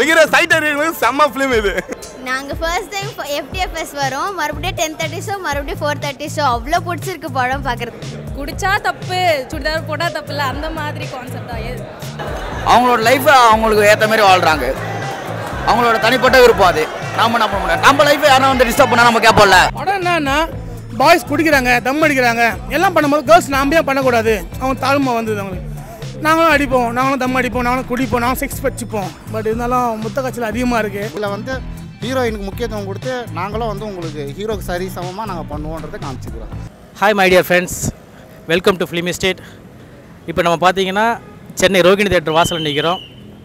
பிகிற side அறிவுங்களுக்கு செம்ம film இது நாங்கள் ஃபர்ஸ்ட் டைம் எஃப்டிஎஃப்எஸ் வரோம் மறுபடியும் டென் தேர்ட்டி ஷோ மறுபடியும் ஃபோர் தேர்ட்டி ஷோ அவ்வளோ பிடிச்சிருக்கு படம் பார்க்குறது குடிச்சா தப்பு சுடிதார் போட்டால் தப்பு இல்லை அந்த மாதிரி கான்செப்டா அவங்களோட லைஃப்பை அவங்களுக்கு ஏற்ற மாதிரி வாழ்கிறாங்க அவங்களோட தனிப்பட்ட விருப்பம் அது நாம என்ன பண்ண முடியாது நம்ம லைஃப்பை யாரும் வந்து டிஸ்டர்ப் பண்ணால் நம்ம கேட்போம்ல படம் என்னன்னா பாய்ஸ் குடிக்கிறாங்க தம் அடிக்கிறாங்க எல்லாம் பண்ணும்போது கேர்ள்ஸ் நாம ஏன் பண்ணக்கூடாது அவங்க தாழ்மை வந்தது அவங்களுக்கு நாங்களும் அடிப்போம் நாங்களும் தம் அடிப்போம் நாங்களும் குடிப்போம் நாங்களும் செக்ஸ் வச்சுப்போம் பட் இருந்தாலும் முத்த காய்ச்சல் அதிகமாக இருக்குது இதில் வந்து ஹீரோயினுக்கு முக்கியத்துவம் கொடுத்து நாங்களும் வந்து உங்களுக்கு ஹீரோக்கு சரி சமமாக நாங்கள் பண்ணுவோன்றதை காமிச்சிக்கிறோம் hi my dear friends welcome to film estate இப்போ நம்ம பார்த்தீங்கன்னா சென்னை ரோகிணி தேட்டர் வாசலில் நிற்கிறோம்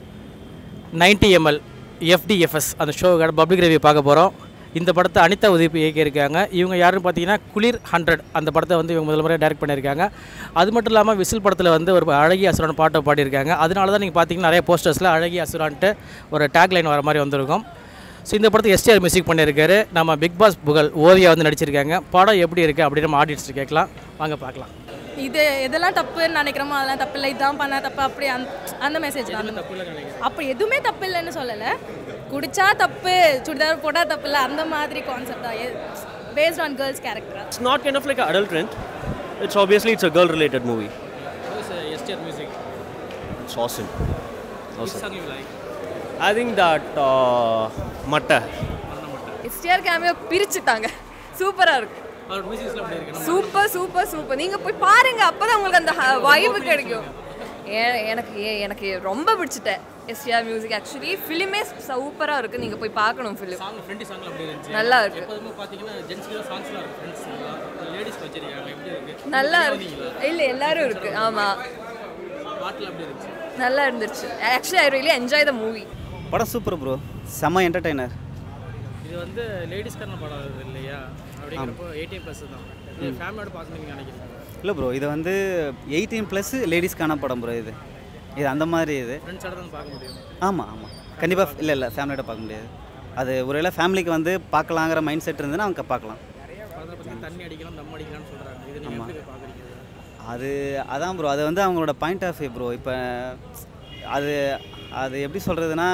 90 எம்எல் எஃப்டிஎஃப்எஸ் அந்த ஷோவோட பப்ளிக் ரிவ்யூ பார்க்க போகிறோம் இந்த படத்தை அனிதா உதவி இயக்கியிருக்காங்க இவங்க யாருன்னு பார்த்தீங்கன்னா குளிர் ஹண்ட்ரட் அந்த படத்தை வந்து இவங்க முதல் முறையாக டைரக்ட் பண்ணியிருக்காங்க அது மட்டும் இல்லாமல் விசில் படத்தில் வந்து ஒரு அழகிய அசுரான் பாட்டை பாடியிருக்காங்க அதனால தான் நீங்கள் பார்த்தீங்கன்னா நிறைய போஸ்டர்ஸில் அழகிய அசுரான்ட்டு ஒரு டேக்லைன் வர மாதிரி வந்திருக்கும் ஸோ இந்த படத்துக்கு எஸ்டிஆர் மியூசிக் பண்ணியிருக்காரு நம்ம பிக் பாஸ் புகழ் ஓவியா வந்து நடிச்சிருக்காங்க படம் எப்படி இருக்குது அப்படின்னு நம்ம ஆடியன்ஸ் கேட்கலாம் வாங்க பார்க்கலாம் இது எதெல்லாம் தப்புன்னு நினைக்கிறோமோ அதெல்லாம் தப்பு இல்லை இதுதான் பண்ண தப்பு அப்படி அந்த அந்த மெசேஜ் தான் அப்போ எதுவுமே தப்பு இல்லைன்னு சொல்லலை குடிச்சா தப்பு சுடிதார் போட்டால் தப்பு இல்லை அந்த மாதிரி கான்செப்டா பேஸ்ட் ஆன் கேர்ள்ஸ் கேரக்டரா It's not kind of like an adult trend. It's obviously it's a girl-related movie. STR music It's awesome. Awesome. I think that uh, Matta. STR cameo பிரிச்சுட்டாங்க சூப்பராக இருக்கு அவர் மியூசிக்ஸில் அப்படி இருக்கு சூப்பர் சூப்பர் சூப்பர் நீங்கள் போய் பாருங்க அப்பதான் உங்களுக்கு அந்த வைவு கிடைக்கும் ஏ- எனக்கு ஏ- எனக்கு ரொம்ப பிடிச்சிட்டேன் எஸ்டிஆர் மியூசிக் ஆக்சுவலி ஃபிலிமே சூப்பராக இருக்கு நீங்கள் போய் பார்க்கணும் ஃபிலிம் சாங் ஃப்ரெண்ட்லி சாங்ல அப்படி இருந்துச்சு நல்லா இருக்கு எப்போதுமே பார்த்தீங்கன்னா ஜென்ஸ்க்கு தான் சாங்ஸ்லாம் இருக்கு ஃப்ரெண்ட்ஸ் லேடிஸ் வச்சிருக்காங்க எப்படி இருக்கு நல்லா இருக்கு இல்லை எல்லாரும் இருக்கு ஆமாம் பாட்டில் அப்படி இருந்துச்சு நல்லா இருந்துச்சு actually I really enjoy the movie படம் சூப்பர் ப்ரோ செம்ம என்டர்டைனர் இது வந்து லேடிஸ்க்கான படம் இது இல்லையா அப்படிங்கிறப்போ எயிட்டீன் ப்ளஸ் தான் இது ஃபேமிலியோட பார்க்கணும்னு நினைக்கிறேன் இல்லை ப்ரோ இது வந்து எயிட்டீன் ப்ளஸ் லேடிஸ்க்கான படம் ப்ரோ இது இது அந்த மாதிரி இது ஃப்ரெண்ட்ஸோட தான் பார்க்க முடியும் ஆமாம் ஆமாம் கண்டிப்பாக இல்லை இல்லை ஃபேமிலியோட பார்க்க முடியாது அது ஒருவேளை ஃபேமிலிக்கு வந்து பார்க்கலாங்கிற மைண்ட் செட் இருந்ததுன்னா அவங்க பார்க்கலாம் படத்தில் பற்றி தண்ணி அடிக்கலாம் தம் அடிக்கலாம்னு சொல்கிறாங்க இது நீங்கள் எப்படி போய் பார்க்குறீங்க அது அதான் ப்ரோ அது வந்து அவங்களோட பாயிண்ட் ஆஃப் வியூ ப்ரோ இப்போ அது அது எப்படி சொல்கிறதுனா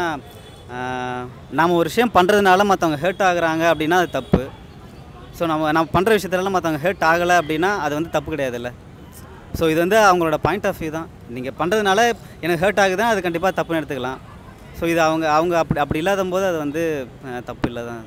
நாம் ஒரு விஷயம் பண்ணுறதுனால மற்றவங்க ஹர்ட் ஆகுறாங்க அப்படின்னா அது தப்பு ஸோ நம்ம நம்ம பண்ணுற விஷயத்துலலாம் மற்றவங்க ஹர்ட் ஆகலை அப்படின்னா அது வந்து தப்பு கிடையாதுல்ல ஸோ இது வந்து அவங்களோட பாயிண்ட் ஆஃப் வியூ தான் நீங்கள் பண்ணுறதுனால எனக்கு ஹர்ட் ஆகுதுன்னா அது கண்டிப்பாக தப்புன்னு எடுத்துக்கலாம் ஸோ இது அவங்க அவங்க அப்படி அப்படி இல்லாத போது அது வந்து அஹ், தப்பு இல்லை தான்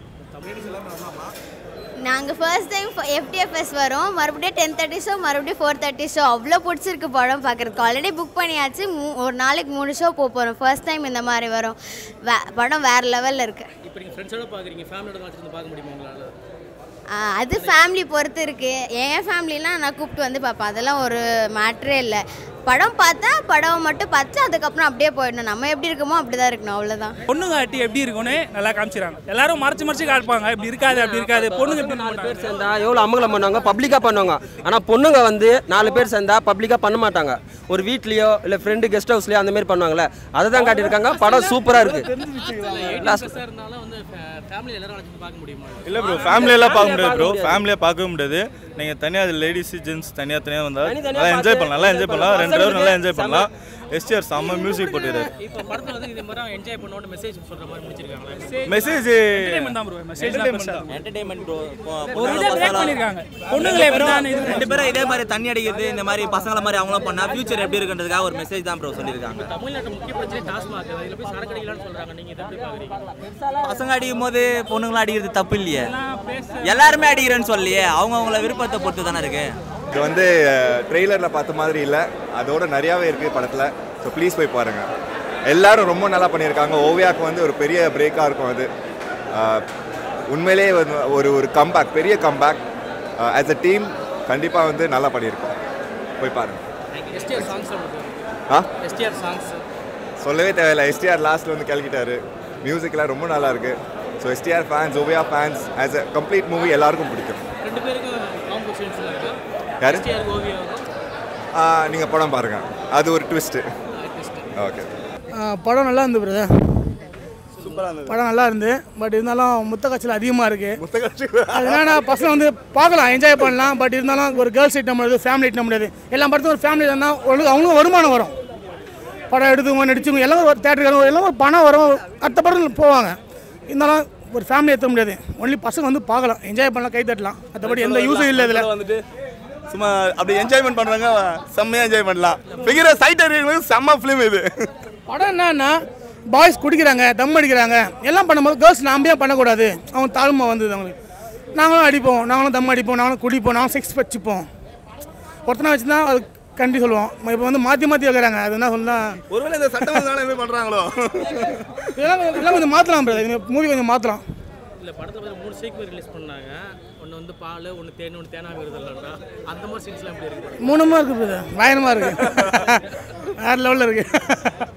நாங்கள் ஃபர்ஸ்ட் டைம் எஃப்டிஎஃப்எஸ் வரோம் மறுபடியும் டென் தேர்ட்டி ஷோ மறுபடியும் ஃபோர் தேர்ட்டி ஷோ அவ்வளோ பிடிச்சிருக்கு படம் பார்க்குறதுக்கு ஆல்ரெடி புக் பண்ணியாச்சு மூ ஒரு நாளைக்கு மூணு ஷோ போக போகிறோம் ஃபர்ஸ்ட் டைம் இந்த மாதிரி வரோம் வே படம் வேறு லெவலில் இருக்குது இப்போ நீங்கள் ஃப்ரெண்ட்ஸோட பார்க்குறீங்க ஃபேமிலியோட தான் வச்சுருந்து பார்க்க முடியுமா உங்களால் அது ஃபேமிலி பொறுத்து இருக்குது என் ஃபேமிலிலாம் நான் கூப்பிட்டு வந்து பார்ப்பேன் அதெல்லாம் ஒரு மேட்ரே இல்லை படம் பார்த்தா படம் மட்டும் பார்த்து அதுக்கப்புறம் அப்படியே போயிடணும் நம்ம எப்படி இருக்கோமோ அப்படி தான் இருக்கணும் அவ்வளோதான் பொண்ணுங்க ஆட்டி எப்படி இருக்கும்னு நல்லா காமிச்சிடறாங்க எல்லாரும் மறைச்சு மறைச்சு காட்டுப்பாங்க இப்படி இருக்காது அப்படி இருக்காது பொண்ணுங்க எப்படி நாலு பேர் சேர்ந்தா எவ்வளோ அமங்கலம் பண்ணுவாங்க பப்ளிக்காக பண்ணுவாங்க ஆனால் பொண்ணுங்க வந்து நாலு பேர் சேர்ந்தா பப்ளிக்காக பண்ண மாட்டாங்க ஒரு வீட்லேயோ இல்லை ஃப்ரெண்டு கெஸ்ட் ஹவுஸ்லையோ அந்த மாதிரி பண்ணுவாங்கல்ல அதை தான் காட்டியிருக்காங்க படம் சூப்பராக இருக்குது லாஸ்ட் இருந்தாலும் வந்து ஃபேமிலி எல்லாரும் அழைச்சிட்டு பார்க்க முடியுமா இல்லை ப்ரோ ஃபேமிலியெல்லாம் பார்க்க முடியாது ப்ரோ ஃபேமிலியாக பார்க்கவே முடியாது நீங்கள் தனியாக லேடிஸ் ஜென்ஸ் தனியாக தனியாக வந்தால் நல்லா என்ஜாய் பண்ணலாம் நல்லா என்ஜாய் பண்ணலாம் ரெண்டு பேரும் நல்லா என்ஜாய் பண்ணலாம் எஸ்டிஆர் செம்ம மியூசிக் போட்டுறாரு இப்போ படத்தில் வந்து இது மாதிரி என்ஜாய் பண்ணோட மெசேஜ் சொல்கிற மாதிரி முடிச்சிருக்காங்களே மெசேஜ் தான் ப்ரோ மெசேஜ் தான் என்டர்டைன்மெண்ட் ப்ரோ ஒரு இதை பிரேக் பண்ணியிருக்காங்க பொண்ணுங்களை எப்படி தான் இது ரெண்டு பேரும் இதே மாதிரி தண்ணி அடிக்கிறது இந்த மாதிரி பசங்கள மாதிரி அவங்களும் பண்ணா ஃபியூச்சர் எப்படி இருக்குன்றதுக்காக ஒரு மெசேஜ் தான் ப்ரோ சொல்லியிருக்காங்க தமிழ்நாட்டு முக்கிய பிரச்சனை டாஸ்மாக் இதில் போய் சரக்கு அடிக்கலாம்னு சொல்கிறாங்க நீங்கள் இதை எப்படி பார்க்குறீங்க பசங்க அடிக்கும் போது பொண்ணுங்களாம் அடிக்கிறது தப்பு இல்லையே எல்லாருமே அடிக்கிறேன்னு சொல்லியே அவங்க அவங்கள விருப்பத்தை பொறுத்து தானே இருக்கு இது வந்து ட்ரெய்லரில் பார்த்த மாதிரி இல்லை அதோட நிறையாவே இருக்குது படத்தில் ஸோ ப்ளீஸ் போய் பாருங்கள் எல்லாரும் ரொம்ப நல்லா பண்ணியிருக்காங்க ஓவியாவுக்கு வந்து ஒரு பெரிய பிரேக்காக இருக்கும் அது அஹ், உண்மையிலேயே வந்து ஒரு ஒரு கம்பேக் பெரிய கம்பேக் ஆஸ் அ டீம் கண்டிப்பாக வந்து நல்லா பண்ணியிருக்கோம் போய் பாருங்கள் எஸ்டிஆர் சாங்ஸ் ஆ எஸ்டிஆர் சாங்ஸ் சொல்லவே தேவையில்லை எஸ்டிஆர் லாஸ்ட்டில் வந்து கிளக்கிட்டாரு மியூசிக்லாம் ரொம்ப நல்லா இருக்குது so STR fans Oviya fans as a complete movie எல்லாருக்கும் பிடிக்கும் ரெண்டு பேருக்கும் காம்போ சீன்ஸ் இருக்கா யாரு எஸ்டிஆர் ஓவியாவுக்கும் நீங்கள் படம் பாருங்கள் அது ஒரு ட்விஸ்ட்டு ஓகே படம் நல்லா இருந்து பிரதர் படம் நல்லா இருந்து பட் இருந்தாலும் முத்த காய்ச்சல் அதிகமாக இருக்குது அதனால பசங்க வந்து பார்க்கலாம் என்ஜாய் பண்ணலாம் பட் இருந்தாலும் ஒரு கேர்ள்ஸ் ஐட்டம் முடியாது ஃபேமிலி ஐட்டம் முடியாது எல்லா படத்துக்கும் ஒரு ஃபேமிலி இருந்தால் அவங்களுக்கு அவங்களுக்கும் வருமானம் வரும் படம் எடுத்தவங்க நடிச்சவங்க எல்லாம் ஒரு தேட்டருக்கு எல்லாம் ஒரு பணம் வரும் அடுத்த படம் போவாங்க இருந்தாலும் ஒரு ஃபேமிலி ஏற்ற முடியாது ஒன்லி பசங்க வந்து பார்க்கலாம் என்ஜாய் பண்ணலாம் கை தட்டலாம் மற்றபடி எந்த யூஸும் இல்லை இதில் வந்துட்டு சும்மா அப்படி என்ஜாய்மெண்ட் பண்ணுறாங்க செம்மையாக என்ஜாய் பண்ணலாம் ஃபிகர சைட் அடிக்கிறது செம்ம ஃபிலிம் இது படம் என்னன்னா பாய்ஸ் குடிக்கிறாங்க தம் அடிக்கிறாங்க எல்லாம் பண்ணும்போது கேர்ள்ஸ் நாம ஏன் பண்ணக்கூடாது அவங்க தாழ்மை வந்தது அவங்களுக்கு நாங்களும் அடிப்போம் நாங்களும் தம் அடிப்போம் நாங்களும் குடிப்போம் நாங்களும் செக்ஸ் வச்சுப்போம் ஒருத்தனை வச்சு தான் அது கண்டி சொல்லுவோம் இப்போ வந்து மாற்றி மாற்றி வைக்கிறாங்க அது என்ன சொல்லலாம் ஒருவேளை இந்த சட்டம் வந்தனால என்ன பண்ணுறாங்களோ இதெல்லாம் கொஞ்சம் இதெல்லாம் கொஞ்சம் மாற்றலாம் பிரதர் மூவி கொஞ்சம் மாற்றலாம் இல்லை படத்தில் வந்து மூணு சீக்வல் ரிலீஸ் பண்ணாங்க ஒன்று வந்து பால் ஒன்று தேன் ஒன்று தேனா விருதல்லடா அந்த மாதிரி சீன்ஸ்லாம் எப்படி இருக்கு மூணுமா இருக்குது பிரதர் பயங்கரமாக இருக்குது வேறு லெவலில் இருக்குது